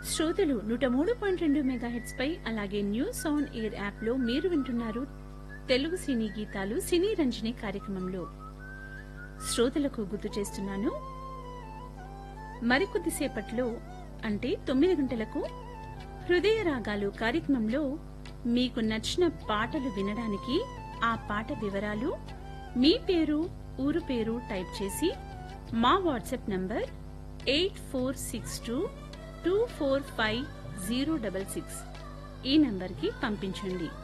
శ్రోతలు నూట మూడు పాయింట్ రెండు మెగాహెట్స్ పై అలాగే న్యూస్ ఆన్ ఎయిర్ యాప్ లో మీరు వింటున్నారు తెలుగు సినీ గీతాలు సినీ రంజని కార్యక్రమంలో శ్రోతలకు గుర్తు చేస్తున్నాను మరికొద్దిసేపట్లో అంటే తొమ్మిది గంటలకు హృదయ రాగాలు కార్యక్రమంలో మీకు నచ్చిన పాటలు వినడానికి ఆ పాట వివరాలు మీ పేరు ఊరు పేరు టైప్ చేసి మా WhatsApp number eight four six two two four five zero double six ఈ నంబర్కి పంపించండి